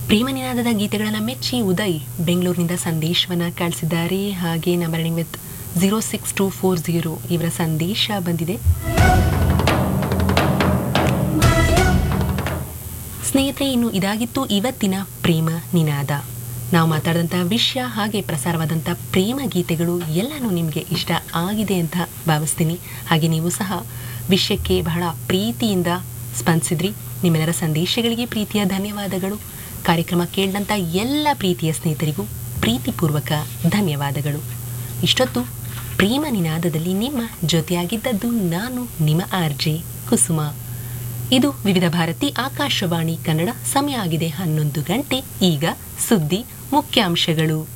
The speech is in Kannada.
ಪ್ರೇಮ ನಿನಾದದ ಗೀತೆಗಳನ್ನು ಮೆಚ್ಚಿ ಉದಯ್ ಬೆಂಗಳೂರಿನಿಂದ ಸಂದೇಶವನ್ನು ಕಳಿಸಿದ್ದಾರೆ ಹಾಗೆ number ending with zero six two four zero ಇವರ ಸಂದೇಶ ಬಂದಿದೆ ಸ್ನೇಹಿತರೆ ಇನ್ನು ಇದಾಗಿತ್ತು ಇವತ್ತಿನ ಪ್ರೇಮ ನಿನಾದ ನಾವು ಮಾತಾಡಿದಂಥ ವಿಷಯ ಹಾಗೆ ಪ್ರಸಾರವಾದಂಥ ಪ್ರೇಮ ಗೀತೆಗಳು ಎಲ್ಲನೂ ನಿಮಗೆ ಇಷ್ಟ ಆಗಿದೆ ಅಂತ ಭಾವಿಸ್ತೀನಿ ಹಾಗೆ ನೀವು ಸಹ ವಿಷಯಕ್ಕೆ ಬಹಳ ಪ್ರೀತಿಯಿಂದ ಸ್ಪಂದಿಸಿದ್ರಿ ನಿಮ್ಮೆಲ್ಲರ ಸಂದೇಶಗಳಿಗೆ ಪ್ರೀತಿಯ ಧನ್ಯವಾದಗಳು ಕಾರ್ಯಕ್ರಮ ಕೇಳಿದಂಥ ಎಲ್ಲ ಪ್ರೀತಿಯ ಸ್ನೇಹಿತರಿಗೂ ಪ್ರೀತಿಪೂರ್ವಕ ಧನ್ಯವಾದಗಳು ಇಷ್ಟೊತ್ತು ಪ್ರೇಮ ನಿನಾದದಲ್ಲಿ ನಿಮ್ಮ ಜೊತೆಯಾಗಿದ್ದದ್ದು ನಾನು ನಿಮ್ಮ ಆರ್ಜೆ ಕುಸುಮ ಇದು ವಿವಿಧ ಭಾರತಿ ಆಕಾಶವಾಣಿ ಕನ್ನಡ ಸಮಯ ಆಗಿದೆ ಹನ್ನೊಂದು ಗಂಟೆ ಈಗ ಸುದ್ದಿ ಮುಖ್ಯಾಂಶಗಳು